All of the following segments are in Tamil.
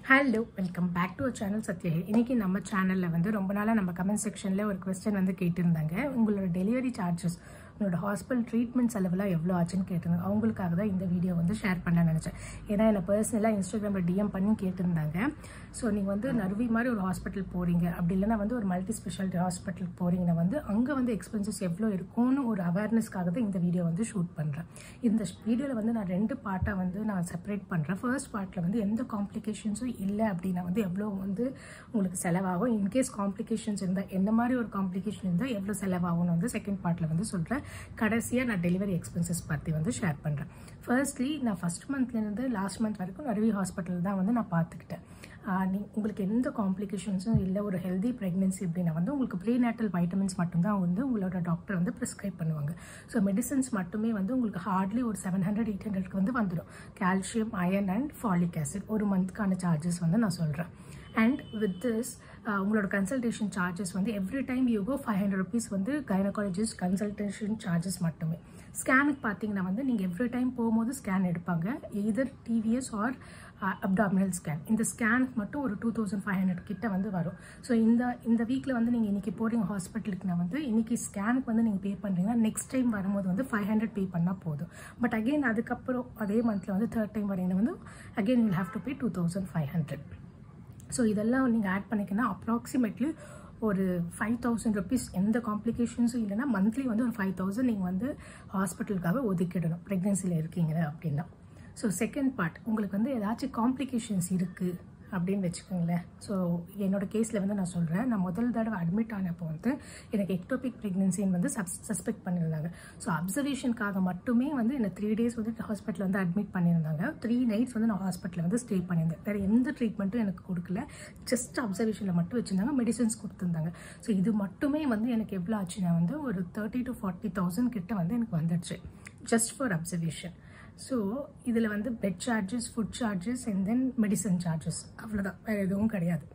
hello welcome back to channel Sathya இன்னைக்கு நம்ம சேனலில் வந்து ரொம்ப நாளாக நம்ம கமெண்ட் செக்ஷனில் ஒரு கொஸ்டின் வந்து கேட்டிருந்தாங்க உங்களோட டெலிவரி சார்ஜஸ் உங்களோட ஹாஸ்பிட்டல் ட்ரீட்மெண்ட் செலவுலாம் எவ்வளோ ஆச்சுன்னு கேட்டிருந்தாங்க அவங்களுக்காக தான் இந்த வீடியோ வந்து ஷேர் பண்ண நினச்சேன் ஏன்னா என்னை பர்சனலாக இன்ஸ்டாகிராமில் டிஎம் பண்ணி கேட்டிருந்தாங்க ஸோ நீங்கள் வந்து நறுவி மாதிரி ஒரு ஹாஸ்பிட்டல் போகிறீங்க அப்படி இல்லைன்னா வந்து ஒரு மல்டி ஸ்பெஷாலிட்டி ஹாஸ்பிட்டலுக்கு போகிறீங்கன்னா வந்து அங்கே வந்து எக்ஸ்பென்சஸ் எவ்வளோ இருக்கும்னு ஒரு அவேர்னஸ்க்காக தான் இந்த வீடியோ வந்து ஷூட் பண்ணுறேன் இந்த வீடியோவில் வந்து நான் ரெண்டு பார்ட்டாக வந்து நான் செப்பரேட் பண்ணுறேன் ஃபர்ஸ்ட் பார்ட்டில் வந்து எந்த காம்ப்ளிகேஷன்ஸும் இல்லை அப்படின்னா வந்து எவ்வளோ வந்து உங்களுக்கு செலவாகும் இன்கேஸ் காம்ப்ளிகேஷன்ஸ் இருந்தால் எந்த மாதிரி ஒரு காம்ப்ளிகேஷன் இருந்தால் எவ்வளோ செலவாகும்னு வந்து செகண்ட் பார்ட்டில் வந்து சொல்கிறேன் கடைசியாக நான் டெலிவரி எக்ஸ்பென்சஸ் பற்றி வந்து ஷேர் பண்ணுறேன் ஃபர்ஸ்ட்லி நான் ஃபஸ்ட் மந்த்லேருந்து லாஸ்ட் மந்த் வரைக்கும் நறுவி ஹாஸ்பிட்டல் தான் வந்து நான் பார்த்துக்கிட்டேன் நீ உங்களுக்கு எந்த காம்ப்ளிகேஷன்ஸும் இல்லை ஒரு ஹெல்தி ப்ரெக்னென்சி அப்படின்னா வந்து உங்களுக்கு ப்ரீநேட்டல் வைட்டமின்ஸ் மட்டும்தான் வந்து உங்களோட டாக்டர் வந்து ப்ரிஸ்கிரைப் பண்ணுவாங்க ஸோ மெடிசன்ஸ் மட்டுமே வந்து உங்களுக்கு ஹார்ட்லி ஒரு செவன் ஹண்ட்ரட் எயிட் ஹண்ட்ரட்க்கு வந்து வந்துடும் calcium iron and folic acid ஒரு மந்த்க்கான சார்ஜஸ் வந்து நான் சொல்கிறேன் அண்ட் வித் திஸ் உங்களோட கன்சல்டேஷன் சார்ஜஸ் வந்து எவ்ரி டைம் யூகோ ஃபைவ் ஹண்ட்ரட் ருபீஸ் வந்து கைனகாலஜிஸ்ட் கன்சல்டேஷன் சார்ஜஸ் மட்டுமே ஸ்கேனுக்கு பார்த்தீங்கன்னா வந்து நீங்கள் எவ்ரி டைம் போகும்போது ஸ்கேன் எடுப்பாங்க either TVS or abdominal scan இந்த ஸ்கேனுக்கு மட்டும் ஒரு டூ தௌசண்ட் ஃபைவ் ஹண்ட்ரட் கிட்ட வந்து வரும் ஸோ இந்த இந்த வீக்கில் வந்து நீங்கள் இன்றைக்கி போகிறீங்க ஹாஸ்பிட்டலுக்குனா வந்து இன்றைக்கி ஸ்கேனுக்கு வந்து நீங்கள் பே பண்ணுறீங்கன்னா நெக்ஸ்ட் டைம் வரும்போது வந்து ஃபைவ் ஹண்ட்ரட் பே பண்ணால் போதும் பட் அகெயின் அதுக்கப்புறம் அதே மந்தில் வந்து தேர்ட் டைம் வரீங்கன்னா வந்து again you'll have to pay two thousand five hundred so இதெல்லாம் நீங்கள் ஆட் பண்ணிக்கன்னா அப்ராக்சிமேட்லி ஒரு ஃபைவ் தௌசண்ட் ருபீஸ் எந்த காம்ப்ளிகேஷன்ஸும் இல்லைன்னா மந்த்லி வந்து ஒரு ஃபைவ் தௌசண்ட் நீங்கள் வந்து ஹாஸ்பிட்டலுக்காக ஒதுக்கிடணும் ப்ரெக்னென்சியில் இருக்கீங்க அப்படின்னா ஸோ செகண்ட் பார்ட் உங்களுக்கு வந்து ஏதாச்சும் காம்ப்ளிகேஷன்ஸ் இருக்குது அப்படின்னு வச்சுக்கோங்களேன் ஸோ என்னோட கேஸில் வந்து நான் சொல்கிறேன் நான் முதல் தடவை அட்மிட் ஆனப்போ வந்து எனக்கு எக்டோபிக் ப்ரெக்னென்சின்னு வந்து சப் சஸ்பெக்ட் பண்ணியிருந்தாங்க ஸோ அப்சர்வேஷனுக்காக மட்டுமே வந்து என்னை த்ரீ டேஸ் வந்து ஹாஸ்பிட்டலில் வந்து அட்மிட் பண்ணியிருந்தாங்க த்ரீ நைட்ஸ் வந்து நான் ஹாஸ்பிட்டலில் வந்து ஸ்டே பண்ணியிருந்தேன் வேறு எந்த ட்ரீட்மெண்ட்டும் எனக்கு கொடுக்கல ஜஸ்ட் அப்சர்வேஷனில் மட்டும் வச்சுருந்தாங்க மெடிசன்ஸ் கொடுத்துருந்தாங்க ஸோ இது மட்டுமே வந்து எனக்கு எவ்வளோ ஆச்சுன்னா வந்து ஒரு தேர்ட்டி டு ஃபார்ட்டி தௌசண்ட் கிட்ட வந்து எனக்கு வந்துடுச்சு ஜஸ்ட் ஃபார் அப்சர்வேஷன் ஸோ இதில் வந்து bed charges food charges and then medicine charges அவ்வளோதான் வேறு எதுவும் கிடையாது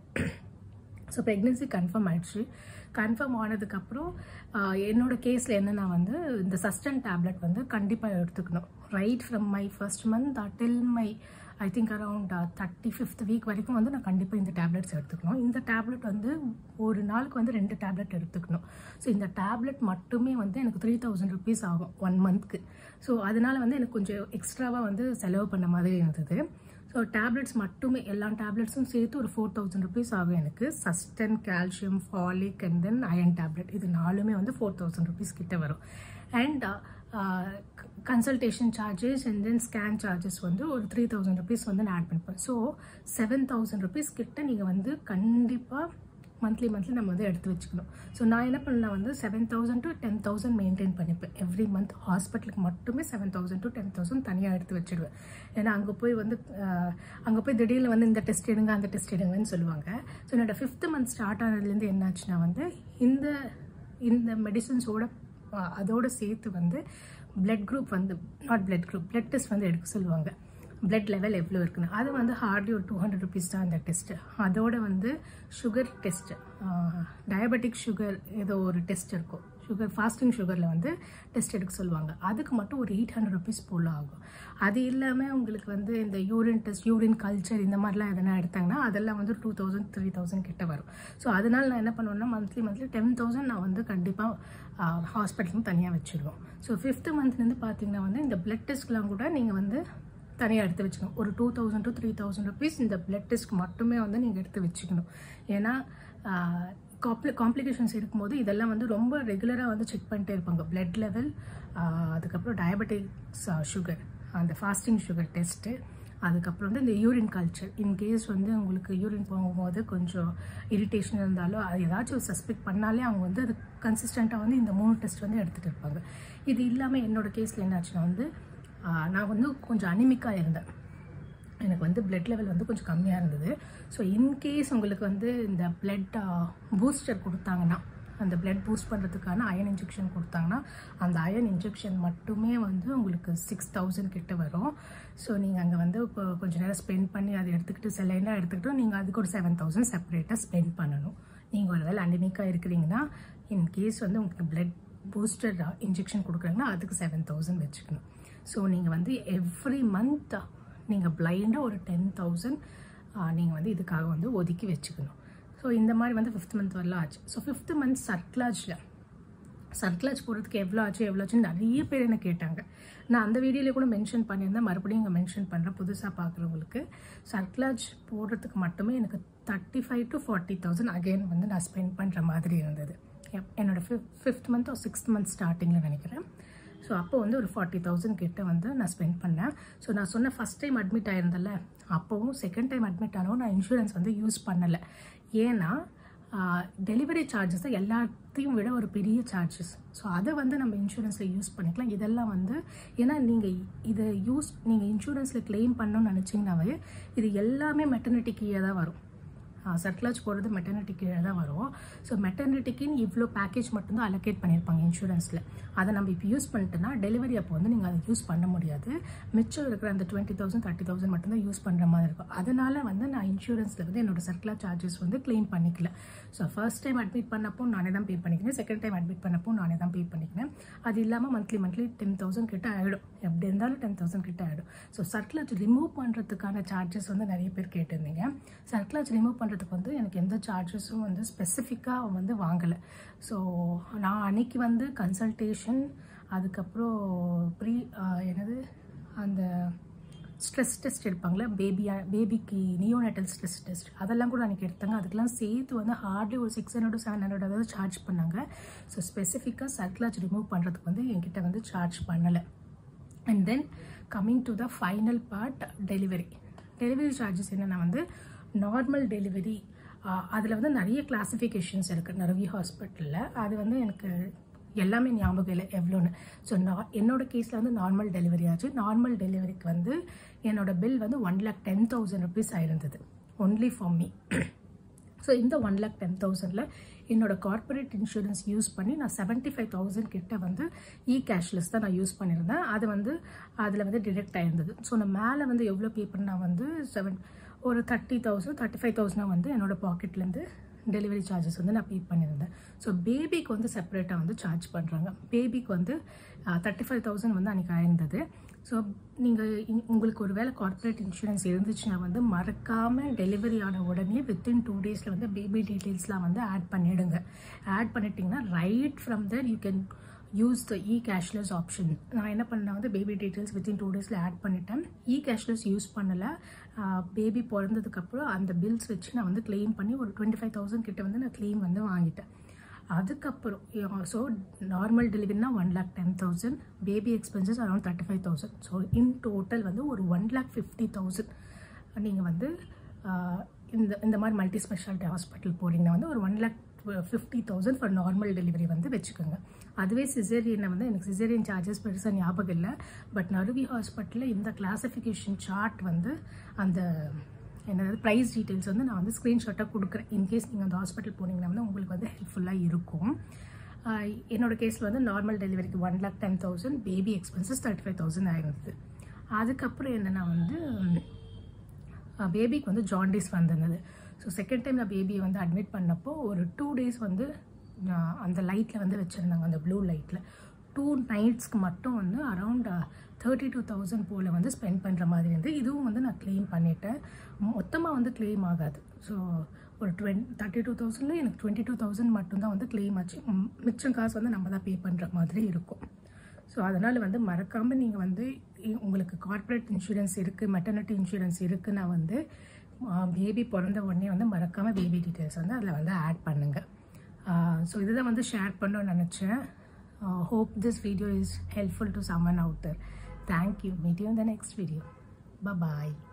ஸோ ப்ரெக்னென்சி கன்ஃபார்ம் ஆயிடுச்சு கன்ஃபார்ம் ஆனதுக்கப்புறம் என்னோட கேஸில் என்னென்னா வந்து இந்த சஸ்டன் டேப்லெட் வந்து கண்டிப்பாக எடுத்துக்கணும் right from my first month till my I think around thirty fifth week வரைக்கும் வந்து நான் கண்டிப்பாக இந்த டேப்லெட்ஸ் எடுத்துக்கணும் இந்த டேப்லெட் வந்து ஒரு நாளுக்கு வந்து ரெண்டு டேப்லெட் எடுத்துக்கணும் ஸோ இந்த டேப்லெட் மட்டுமே வந்து எனக்கு த்ரீ தௌசண்ட் ருபீஸ் ஆகும் ஒன் மந்த்க்கு ஸோ அதனால வந்து எனக்கு கொஞ்சம் எக்ஸ்ட்ராவாக வந்து செலவு பண்ண மாதிரி இருந்தது ஸோ டேப்லெட்ஸ் மட்டுமே எல்லா டேப்லெட்ஸும் சேர்த்து ஒரு ஃபோர் தௌசண்ட் ருபீஸ் ஆகும் எனக்கு Susten calcium folic and then iron tablet இது நாலுமே வந்து ஃபோர் தௌசண்ட் ருபீஸ் கிட்ட வரும் and consultation charges and then scan charges வந்து ஒரு த்ரீ தௌசண்ட் ருபீஸ் வந்து நான் ஆட் பண்ணிப்பேன் ஸோ செவன் தௌசண்ட் ருபீஸ் கிட்ட நீங்கள் வந்து கண்டிப்பாக மந்த்லி மந்த்லி நம்ம வந்து எடுத்து வச்சுக்கணும் ஸோ நான் என்ன பண்ணேன் வந்து seven thousand to ten thousand maintain பண்ணிப்பேன் எவ்ரி மந்த் ஹாஸ்பிட்டலுக்கு மட்டுமே seven thousand to ten thousand தனியாக எடுத்து வச்சுடுவேன் ஏன்னா அங்கே போய் வந்து அங்கே போய் திடீர்னு வந்து இந்த டெஸ்ட் எடுங்க அந்த டெஸ்ட் எடுங்கன்னு சொல்லுவாங்க ஸோ என்னோட ஃபிஃப்த் மந்த் ஸ்டார்ட் ஆனதுலேருந்து என்னாச்சுன்னா வந்து இந்த இந்த மெடிசன்ஸோட அதோடு சேர்த்து வந்து பிளட் குரூப் வந்து not blood group blood test வந்து எடுக்க சொல்லுவாங்க பிளட் லெவல் எவ்வளோ இருக்குன்னு அது வந்து ஹார்ட்லி ஒரு டூ ஹண்ட்ரட் ருபீஸ் தான் அந்த டெஸ்ட்டு அதோட வந்து சுகர் டெஸ்ட்டு டயபெட்டிக் சுகர் ஏதோ ஒரு டெஸ்ட் இருக்கும் சுகர் ஃபாஸ்டிங் சுகரில் வந்து டெஸ்ட் எடுக்க சொல்லுவாங்க அதுக்கு மட்டும் ஒரு எயிட் ஹண்ட்ரட் ருபீஸ் போல் ஆகும் அது இல்லாமல் உங்களுக்கு வந்து இந்த யூரின் டெஸ்ட் யூரின் கல்ச்சர் இந்த மாதிரிலாம் எதனா எடுத்தாங்கன்னா அதெல்லாம் வந்து டூ தௌசண்ட் த்ரீ தௌசண்ட் கிட்ட வரும் ஸோ அதனால் நான் என்ன பண்ணுவேன்னா மந்த்லி மந்த்லி டென் தௌசண்ட் நான் வந்து கண்டிப்பாக ஹாஸ்பிட்டலுக்கு தனியாக வச்சுருவோம் ஸோ ஃபிஃப்த்து மந்த்லேருந்து பார்த்தீங்கன்னா வந்து இந்த பிளட் டெஸ்ட்லாம் கூட நீங்கள் வந்து தனியாக எடுத்து வச்சுக்கணும் ஒரு two thousand to three thousand rupees இந்த பிளட் டெஸ்ட் மட்டுமே வந்து நீங்கள் எடுத்து வச்சுக்கணும் ஏன்னா காம்ப்ளி காம்ப்ளிகேஷன்ஸ் இருக்கும்போது இதெல்லாம் வந்து ரொம்ப ரெகுலராக வந்து செக் பண்ணிட்டே இருப்பாங்க பிளட் லெவல் அதுக்கப்புறம் டயபெட்டிக்ஸ் சுகர் அந்த ஃபாஸ்டிங் சுகர் டெஸ்ட்டு அதுக்கப்புறம் வந்து இந்த யூரின் கல்ச்சர் இன்கேஸ் வந்து உங்களுக்கு யூரின் போகும்போது கொஞ்சம் இரிட்டேஷன் இருந்தாலும் அது ஏதாச்சும் சஸ்பெக்ட் பண்ணாலே அவங்க வந்து அது கன்சிஸ்டண்ட்டாக வந்து இந்த மூணு டெஸ்ட் வந்து எடுத்துகிட்டு இருப்பாங்க இது இல்லாமல் என்னோடய கேஸில் என்னாச்சுன்னா வந்து நான் வந்து கொஞ்சம் அனிமிக்காக இருந்தேன் எனக்கு வந்து பிளட் லெவல் வந்து கொஞ்சம் கம்மியாக இருந்தது ஸோ இன்கேஸ் உங்களுக்கு வந்து இந்த பிளட் பூஸ்டர் கொடுத்தாங்கன்னா அந்த பிளட் பூஸ்ட் பண்ணுறதுக்கான அயன் இன்ஜெக்ஷன் கொடுத்தாங்கன்னா அந்த அயன் இன்ஜெக்ஷன் மட்டுமே வந்து உங்களுக்கு சிக்ஸ் தௌசண்ட் கிட்ட வரும் ஸோ நீங்கள் அங்கே வந்து இப்போ கொஞ்சம் நேரம் ஸ்பெண்ட் பண்ணி அதை எடுத்துக்கிட்டு செலைனாக எடுத்துக்கிட்டு நீங்கள் அதுக்கு ஒரு செவன் தௌசண்ட் செப்பரேட்டாக ஸ்பெண்ட் பண்ணணும் நீங்கள் ஒரு வேலை அனிமிக்காக இருக்கிறீங்கன்னா இன்கேஸ் வந்து உங்களுக்கு பிளட் பூஸ்டர் இன்ஜெக்ஷன் கொடுக்குறாங்கன்னா அதுக்கு செவன் தௌசண்ட் வச்சுக்கணும் ஸோ நீங்கள் வந்து எவ்ரி மந்த் நீங்கள் பிளைண்டாக ஒரு டென் தௌசண்ட் நீங்கள் வந்து இதுக்காக வந்து ஒதுக்கி வச்சுக்கணும் ஸோ இந்த மாதிரி வந்து ஃபிஃப்த் மந்த் வரலாம் ஆச்சு ஸோ ஃபிஃப்த் மந்த் சர்க்லாஜில் சர்க்லாஜ் போகிறதுக்கு எவ்வளோ ஆச்சு எவ்வளோ ஆச்சுன்னு நிறைய பேர் என்ன கேட்டாங்க நான் அந்த வீடியோவில் கூட மென்ஷன் பண்ணியிருந்தேன் மறுபடியும் இங்கே மென்ஷன் பண்ணுறேன் புதுசாக பார்க்குறவங்களுக்கு சர்க்லாஜ் போடுறதுக்கு மட்டுமே எனக்கு thirty five to forty thousand again வந்து நான் ஸ்பெண்ட் பண்ணுற மாதிரி இருந்தது எப்- என்னோட ஃபிஃப் ஃபிஃப்த் மந்த் ஒரு சிக்ஸ்த் மந்த் ஸ்டார்டிங்கில் நினைக்கிறேன் ஸோ அப்போ வந்து ஒரு ஃபார்ட்டி தௌசண்ட் கிட்ட வந்து நான் ஸ்பெண்ட் பண்ணேன் ஸோ நான் சொன்ன ஃபஸ்ட் டைம் அட்மிட் ஆயிருந்தேன்ல அப்போவும் செகண்ட் டைம் அட்மிட் ஆனவும் நான் இன்சூரன்ஸ் வந்து யூஸ் பண்ணலை ஏன்னா டெலிவரி சார்ஜஸ் தான் எல்லாத்தையும் விட ஒரு பெரிய சார்ஜஸ் ஸோ அதை வந்து நம்ம இன்சூரன்ஸில் யூஸ் பண்ணிக்கலாம் இதெல்லாம் வந்து ஏன்னா நீங்கள் இதை யூஸ் நீங்கள் இன்சூரன்ஸில் claim பண்ணணும்னு நினச்சிங்கனாவே இது எல்லாமே மெட்டர்னிட்டி கீழே தான் வரும் சர்க்லாஜ் போடுறது மெட்டர்னிட்டி கீழே தான் வரும் ஸோ மெட்டர்னிட்டிக்குன்னு இவ்வளோ பேக்கேஜ் மட்டும்தான் அலோகேட் பண்ணியிருப்பாங்க இன்சூரன்ஸில் அதை நம்ம இப்போ யூஸ் பண்ணிட்டோன்னா டெலிவரி அப்போ வந்து நீங்கள் அதை யூஸ் பண்ண முடியாது மிச்சம் இருக்கிற அந்த டுவெண்ட்டி தௌசண்ட் தேர்ட்டி தௌசண்ட் மட்டும்தான் யூஸ் பண்ணுற மாதிரி இருக்கும் அதனால வந்து நான் இன்சூரன்ஸில் வந்து என்னோட சர்க்லாஜ் சார்ஜஸ் வந்து claim பண்ணிக்கல ஸோ ஃபர்ஸ்ட் டைம் அட்மிட் பண்ணப்போ நானே தான் பே பண்ணிக்கிறேன் செகண்ட் டைம் அட்மிட் பண்ணப்போ நானே தான் பே பண்ணிக்கிறேன் அது இல்லாமல் மந்த்லி மந்த்லி டென் தௌசண்ட் கிட்ட ஆகிடும் எப்படி இருந்தாலும் டென் தௌசண்ட் கிட்ட ஆகிடும் ஸோ சர்க்லாஜ் ரிமூவ் பண்ணுறதுக்கான சார்ஜஸ் வந்து நிறைய பேர் கேட்டிருந்தீங்க சர்க்லாஜ் ரிமூவ் பண்ணுறதுக்கு வந்து எனக்கு எந்த சார்ஜஸும் வந்து ஸ்பெசிஃபிக்காக வந்து வாங்கலை ஸோ நான் அன்னைக்கு வந்து கன்சல்டேஷன் அதுக்கப்புறம் ப்ரீ என்னது அந்த ஸ்ட்ரெஸ் டெஸ்ட் எடுப்பாங்களே பேபி பேபிக்கு நியோநேட்டல் ஸ்ட்ரெஸ் டெஸ்ட் அதெல்லாம் கூட அன்றைக்கி எடுத்தாங்க அதுக்கெல்லாம் சேர்த்து வந்து ஹார்ட்லி ஒரு சிக்ஸ் ஹண்ட்ரட் செவன் ஹண்ட்ரட் அதாவது சார்ஜ் பண்ணாங்க ஸோ ஸ்பெசிஃபிக்காக சர்க்லாஜ் ரிமூவ் பண்ணுறதுக்கு வந்து என்கிட்ட வந்து சார்ஜ் பண்ணலை and then coming to the final part delivery delivery charges என்னென்னா வந்து நார்மல் டெலிவரி அதில் வந்து நிறைய கிளாஸிஃபிகேஷன்ஸ் இருக்குது நரவி ஹாஸ்பிட்டலில் அது வந்து எனக்கு எல்லாமே ஞாபகம் இல்லை எவ்வளோன்னு ஸோ நான் என்னோட கேஸில் வந்து நார்மல் டெலிவரி ஆச்சு நார்மல் டெலிவரிக்கு வந்து என்னோட பில் வந்து one lakh ten thousand rupees ஆயிருந்தது ஒன்லி ஃபார் மீ ஸோ இந்த ஒன் லேக் டென் தௌசண்டில் என்னோட கார்ப்பரேட் இன்சூரன்ஸ் யூஸ் பண்ணி நான் செவன்ட்டி ஃபைவ் தௌசண்ட் கிட்ட வந்து இ கேஷ்லெஸ் தான் நான் யூஸ் பண்ணியிருந்தேன் அது வந்து அதில் வந்து டிடெக்ட் ஆயிருந்தது ஸோ நான் மேலே வந்து எவ்வளோ பே பண்ணா வந்து செவன் ஒரு thirty thousand thirty five thousand வந்து என்னோட பாக்கெட்லேருந்து டெலிவரி சார்ஜஸ் வந்து நான் பே பண்ணியிருந்தேன் ஸோ பேபிக்கு வந்து செப்பரேட்டாக வந்து சார்ஜ் பண்ணுறாங்க பேபிக்கு வந்து தேர்ட்டி ஃபைவ் தௌசண்ட் வந்து அன்றைக்கி ஆயிருந்தது ஸோ நீங்கள் உங்களுக்கு ஒரு வேளை கார்ப்பரேட் இன்சூரன்ஸ் இருந்துச்சுன்னா வந்து மறக்காமல் டெலிவரி ஆன உடனே வித்தின் டூ டேஸில் வந்து பேபி டீட்டெயில்ஸ்லாம் வந்து ஆட் பண்ணிடுங்க ஆட் பண்ணிட்டீங்கன்னா right from there you can use the e cashless option நான் என்ன பண்ணேன் வந்து பேபி டீட்டெயில்ஸ் வித்தின் டூ டேஸில் ஆட் பண்ணிட்டேன் இ கேஷ்லெஸ் யூஸ் பண்ணலை பேபி பிறந்ததுக்கப்புறம் அந்த பில்ஸ் வச்சு நான் வந்து claim பண்ணி ஒரு டுவெண்ட்டி ஃபைவ் தௌசண்ட் கிட்ட வந்து நான் claim வந்து வாங்கிட்டேன் அதுக்கப்புறம் ஸோ நார்மல் டெலிவரினா one lakh ten thousand baby expenses around thirty five thousand so in total வந்து ஒரு ஒன் லேக் ஃபிஃப்டி தௌசண்ட் நீங்கள் வந்து ஆஹ், இந்த இந்த மாதிரி மல்டி ஸ்பெஷாலிட்டி ஹாஸ்பிட்டல் போகிறீங்கன்னா வந்து ஒரு one lakh fifty thousand for normal delivery வந்து வச்சுக்கோங்க அதுவே சிசேரியனை வந்து எனக்கு சிசேரியன் சார்ஜஸ் பெருசாக ஞாபகம் இல்லை பட் நருவி ஹாஸ்பிட்டலில் இந்த கிளாசிஃபிகேஷன் சார்ட் வந்து அந்த என்னது ப்ரைஸ் டீட்டெயில்ஸ் வந்து நான் வந்து ஸ்க்ரீன்ஷாட்டாக கொடுக்குறேன் இன்கேஸ் நீங்கள் அந்த ஹாஸ்பிட்டல் போனீங்கன்னா வந்து உங்களுக்கு வந்து ஹெல்ப்ஃபுல்லாக இருக்கும் ஆஹ் என்னோட கேஸில் வந்து நார்மல் டெலிவரிக்கு one lakh ten thousand baby expenses thirty five thousand ஆயிருந்தது அதுக்கப்புறம் என்னென்னா வந்து பேபிக்கு வந்து ஜாண்டிஸ் வந்திருந்தது ஸோ செகண்ட் டைம் நான் பேபியை வந்து அட்மிட் பண்ணப்போ ஒரு டூ டேஸ் வந்து நான் அந்த லைட்டில் வந்து வச்சுருந்தாங்க அந்த ப்ளூ லைட்டில் டூ நைட்ஸ்க்கு மட்டும் வந்து அரவுண்ட் தேர்ட்டி டூ தௌசண்ட் போல் வந்து ஸ்பெண்ட் பண்ணுற மாதிரி இருந்து இதுவும் வந்து நான் க்ளைம் பண்ணிட்டேன் மொத்தமாக வந்து க்ளைம் ஆகாது ஸோ ஒரு டுவென் தேர்ட்டி டூ தௌசண்டில் எனக்கு டுவெண்ட்டி டூ தௌசண்ட் மட்டும்தான் வந்து க்ளைம் ஆச்சு ம், மிச்சம் காசு வந்து நம்ம தான் பே பண்ணுற மாதிரி இருக்கும் ஸோ அதனால் வந்து மறக்காமல் நீங்கள் வந்து இ- உங்களுக்கு கார்ப்பரேட் இன்சூரன்ஸ் இருக்குது மெட்டர்னிட்டி இன்சூரன்ஸ் இருக்குன்னா வந்து பேபி பிறந்த உடனே வந்து மறக்காமல் பேபி டீட்டெயில்ஸ் வந்து அதில் வந்து ஆட் பண்ணுங்கள் ஸோ இதுதான் வந்து ஷேர் பண்ணணும்னு நினச்சேன் hope this video is helpful to someone out there thank you meet you இந்த நெக்ஸ்ட் வீடியோ பாய்